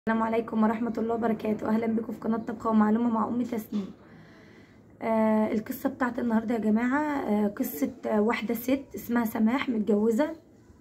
السلام عليكم ورحمة الله وبركاته أهلا بكم في قناة طبخة ومعلومة مع أم تسنيم آه القصة بتاعت النهاردة يا جماعة آه قصة آه واحدة ست اسمها سماح متجوزة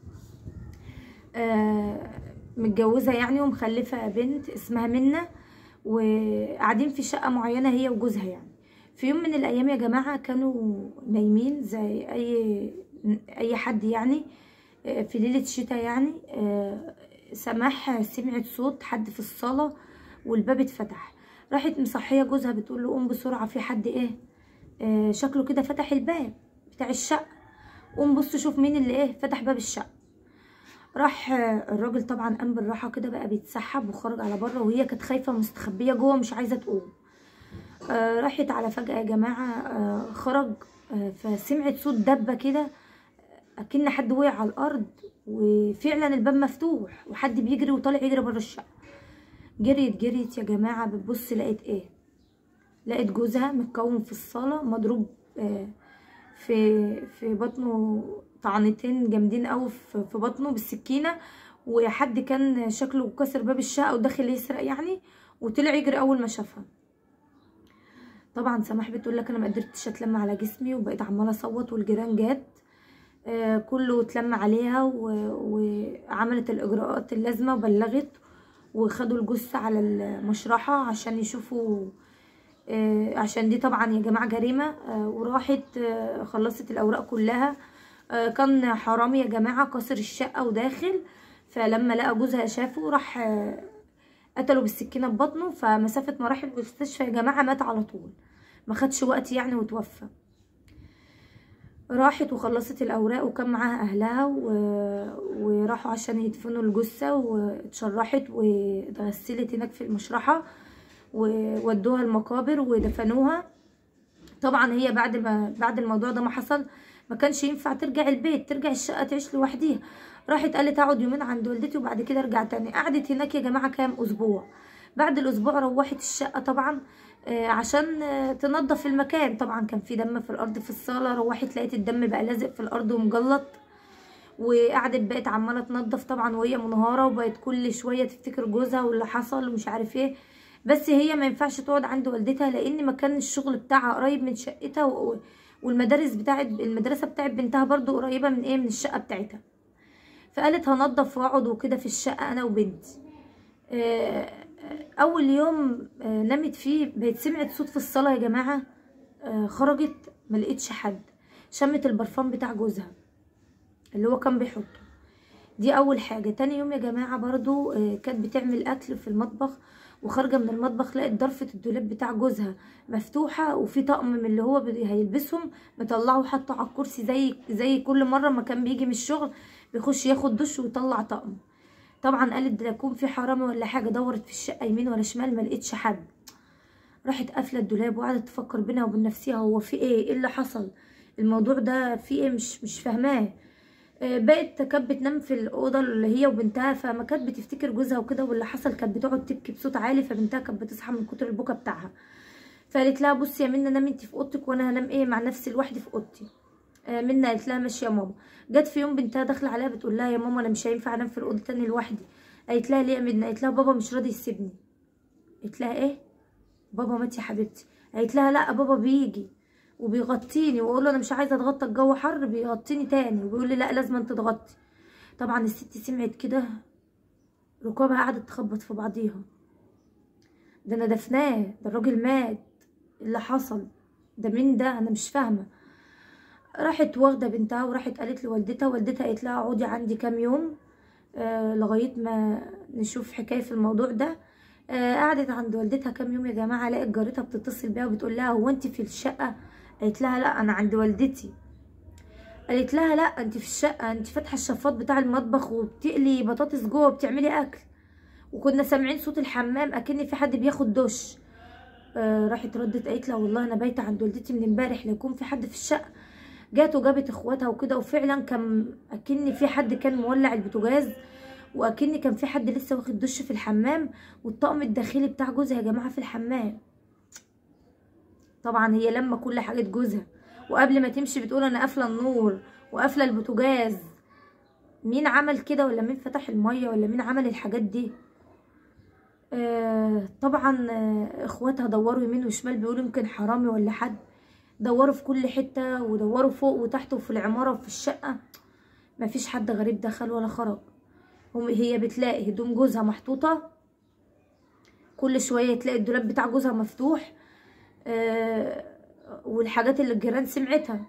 آه متجوزة يعني ومخلفة بنت اسمها منة وقاعدين في شقة معينة هي وجوزها يعني في يوم من الأيام يا جماعة كانوا نايمين زي أي أي حد يعني آه في ليلة شتاء يعني آه سماح سمعت صوت حد في الصالة والباب اتفتح راحت مصحية جوزها بتقول له قوم بسرعة في حد ايه آه شكله كده فتح الباب بتاع الشقة قوم بص شوف مين اللي ايه فتح باب الشقة راح آه الراجل طبعا قام بالراحة كده بقى بيتسحب وخرج على بره وهي كانت خايفة مستخبية جوه مش عايزة تقوم آه راحت على فجأة يا جماعة آه خرج آه فسمعت صوت دبة كده اكن حد وقع على الارض وفعلا الباب مفتوح وحد بيجري وطالع يجري بره الشقه جريت جريت يا جماعه بتبص لقيت ايه لقيت جوزها متكون في الصاله مضروب في في بطنه طعنتين جامدين قوي في بطنه بالسكينه وحد كان شكله كسر باب الشقه وداخل يسرق يعني وطلع يجري اول ما شافها طبعا سماح بتقول لك انا ما قدرتش اتلم على جسمي وبقيت عماله اصوت والجيران جت آه كله اتلم عليها وعملت الاجراءات اللازمه وبلغت وخدوا الجثه على المشرحه عشان يشوفوا آه عشان دي طبعا يا جماعه جريمه آه وراحت خلصت الاوراق كلها كان حرامي يا جماعه كسر الشقه وداخل فلما لقى جوزها شافه راح قتله بالسكينه ببطنه فمسافه ما راح المستشفى يا جماعه مات على طول ما خدش وقت يعني وتوفى راحت وخلصت الاوراق وكان معاها اهلها و... وراحوا عشان يدفنوا الجثه واتشرحت واتغسلت هناك في المشرحه وودوها المقابر ودفنوها طبعا هي بعد ما بعد الموضوع ده ما حصل ما كانش ينفع ترجع البيت ترجع الشقه تعيش لوحديها راحت قالت اقعد يومين عند والدتي وبعد كده ارجع تاني قعدت هناك يا جماعه كام اسبوع بعد الاسبوع روحت الشقه طبعا عشان تنظف المكان طبعا كان في دم في الارض في الصاله روحت لقيت الدم بقى لازق في الارض ومجلط وقعدت بقت عماله تنظف طبعا وهي منهاره وبقت كل شويه تفتكر جوزها واللي حصل ومش عارف ايه بس هي ما ينفعش تقعد عند والدتها لان مكان الشغل بتاعها قريب من شقتها والمدارس بتاعت المدرسه بتاعت بنتها برضو قريبه من ايه من الشقه بتاعتها فقالت هنضف واقعد وكده في الشقه انا وبنتي اول يوم نامت فيه بقت سمعت صوت في الصاله يا جماعه خرجت ما لقيتش حد شمت البرفان بتاع جوزها اللي هو كان بيحطه دي اول حاجه تاني يوم يا جماعه برضو كانت بتعمل اكل في المطبخ وخارجه من المطبخ لقت ضرفه الدولاب بتاع جوزها مفتوحه وفي طقم من اللي هو هيلبسهم مطلعه وحطه على الكرسي زي زي كل مره ما كان بيجي من الشغل بيخش ياخد دش ويطلع طقم طبعا قالت ده يكون في حرامي ولا حاجه دورت في الشقه يمين ولا شمال ما لقيتش حد راحت قافله الدولاب وقعدت تفكر بينها وبين نفسها هو في ايه ايه اللي حصل الموضوع ده في ايه مش مش فاهماه بقت كانت بتنام في الاوضه اللي هي وبنتها فما كانت بتفتكر جوزها وكده واللي حصل كانت بتقعد تبكي بصوت عالي فبنتها كانت بتصحى من كتر البكا بتاعها فقالت لها بصي يا منى نامي انت في اوضتك وانا هنام ايه مع نفسي لوحدي في اوضتي منى قالت لها ماشي يا ماما جت في يوم بنتها داخله عليها بتقول لها يا ماما انا مش هينفع انام في الاوضه تاني لوحدي قالت لها ليه يا منى قالت لها بابا مش راضي يسيبني قالت لها ايه بابا مات يا حبيبتي قالت لها لا بابا بيجي وبيغطيني واقول له انا مش عايزه اتغطى الجو حر بيغطيني تاني وبيقول لي لا لازم انت تغطي طبعا الست سمعت كده ركابها قعدت تخبط في بعضيها ده انا دفناه ده الراجل مات اللي حصل ده مين ده انا مش فاهمه راحت واخده بنتها وراحت قالت لوالدتها والدتها قالت لها اقعدي عندي كام يوم آه لغايه ما نشوف حكايه في الموضوع ده آه قعدت عند والدتها كام يوم يا جماعه لقت جارتها بتتصل بيها وبتقول لها هو انت في الشقه قالت لها لا انا عند والدتي قالت لها لا انت في الشقه انت فاتحه الشفاط بتاع المطبخ وبتقلي بطاطس جوه وبتعملي اكل وكنا سامعين صوت الحمام اكن في حد بياخد دش آه راحت ردت قالت لها والله انا بايته عند والدتي من امبارح لا يكون في حد في الشقه جات وجابت اخواتها وكده وفعلا كان اكن في حد كان مولع البوتاجاز واكن كان في حد لسه واخد دش في الحمام والطقم الداخلي بتاع جوزها يا جماعه في الحمام طبعا هي لما كل حاجه جوزها وقبل ما تمشي بتقول انا قافله النور وقافله البوتاجاز مين عمل كده ولا مين فتح الميه ولا مين عمل الحاجات دي آه طبعا آه اخواتها دوروا يمين وشمال بيقولوا يمكن حرامي ولا حد دوروا في كل حتة ودوروا فوق وتحت وفي العمارة وفي الشقة مفيش حد غريب دخل ولا خرج هم هي بتلاقي هدوم جوزها محطوطة كل شوية تلاقي الدولاب بتاع جوزها مفتوح آه والحاجات اللي الجيران سمعتها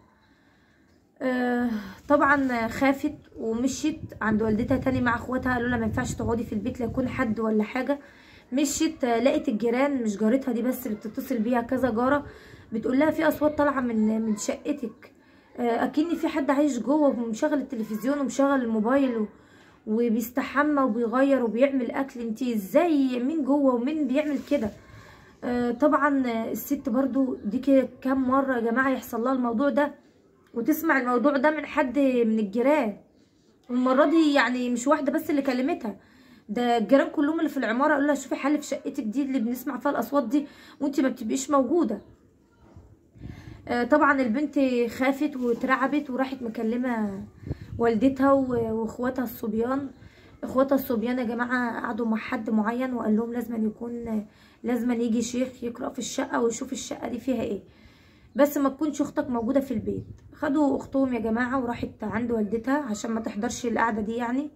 آه طبعا خافت ومشيت عند والدتها تاني مع اخواتها قالوا لها ما ينفعش تقعدي في البيت لا يكون حد ولا حاجه مشيت آه، لقيت الجيران مش جارتها دي بس اللي بتتصل بيها كذا جاره بتقول لها في اصوات طالعه من من شقتك آه، اكني في حد عايش جوه ومشغل التلفزيون ومشغل الموبايل و... وبيستحمى وبيغير وبيعمل اكل انتي ازاي مين جوه ومين بيعمل كده آه، طبعا آه، الست برضو دي كده كام مره يا جماعه يحصل لها الموضوع ده وتسمع الموضوع ده من حد من الجيران والمره دي يعني مش واحده بس اللي كلمتها ده الجيران كلهم اللي في العماره قالوا لها شوفي حل في شقتك دي اللي بنسمع فيها الاصوات دي وانت ما بتبقيش موجوده آه، طبعا البنت خافت واترعبت وراحت مكلمه والدتها و- واخواتها الصبيان اخواتها الصبيان يا جماعه قعدوا مع حد معين وقال لهم لازم يكون لازم يجي شيخ يقرا في الشقه ويشوف الشقه دي فيها ايه بس ما تكونش اختك موجوده في البيت خدوا اختهم يا جماعه وراحت عند والدتها عشان ما تحضرش القعده دي يعني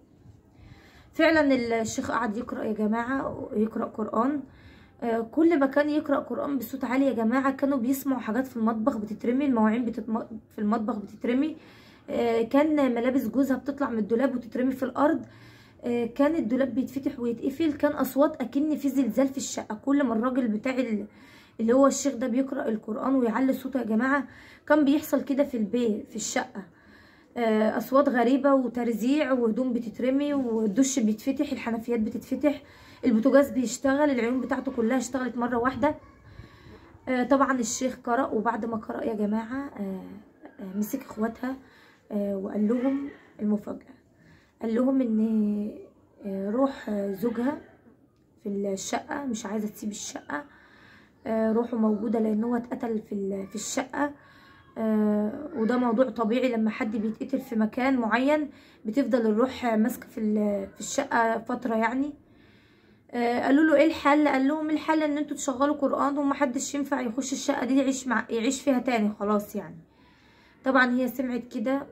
فعلا الشيخ قعد يقرا يا جماعه يقرا قران آه، كل ما كان يقرا قران بصوت عالي يا جماعه كانوا بيسمعوا حاجات في المطبخ بتترمي المواعين بتتم... في المطبخ بتترمي آه، كان ملابس جوزها بتطلع من الدولاب وتترمي في الارض آه، كان الدولاب بيتفتح ويتقفل كان اصوات اكن في زلزال في الشقه كل ما الراجل بتاع ال- اللي هو الشيخ ده بيقرا القران ويعلي صوته يا جماعه كان بيحصل كده في البيت في الشقه آه، اصوات غريبه وترزيع وهدوم بتترمي والدش بيتفتح الحنفيات بتتفتح البوتاجاز بيشتغل العيون بتاعته كلها اشتغلت مره واحده آه، طبعا الشيخ قرأ وبعد ما قرأ يا جماعه آه، آه، مسك اخواتها آه، وقال لهم المفاجاه قال لهم ان آه، روح آه، زوجها في الشقه مش عايزه تسيب الشقه آه، روحه موجوده لان هو اتقتل في ال- في الشقه آه، وده موضوع طبيعي لما حد بيتقتل في مكان معين بتفضل الروح ماسكه في ال- في الشقه فتره يعني آه، قالوا له ايه الحل قال لهم الحل ان انتوا تشغلوا قران ومحدش ينفع يخش الشقه دي يعيش مع يعيش فيها تاني خلاص يعني طبعا هي سمعت كده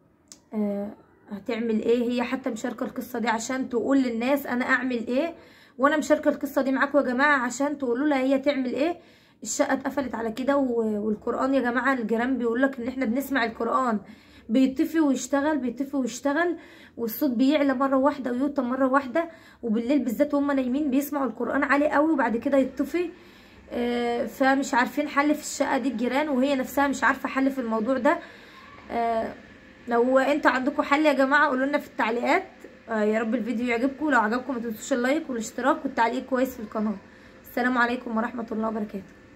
آه، هتعمل ايه هي حتى مشاركه القصه دي عشان تقول للناس انا اعمل ايه وانا مشاركه القصه دي معاكم يا جماعه عشان تقولوا لها هي تعمل ايه الشقه اتقفلت على كده و- والقران يا جماعه الجيران بيقول لك ان احنا بنسمع القران بيطفي ويشتغل بيطفي ويشتغل والصوت بيعلى مره واحده ويوطى مره واحده وبالليل بالذات وهم نايمين بيسمعوا القران عالي قوي وبعد كده يطفي آه، فمش عارفين حل في الشقه دي الجيران وهي نفسها مش عارفه حل في الموضوع ده آه، لو انتوا عندكم حل يا جماعه قولوا لنا في التعليقات آه، يا رب الفيديو يعجبكم لو عجبكم ما تنسوش اللايك والاشتراك والتعليق كويس في القناه السلام عليكم ورحمه الله وبركاته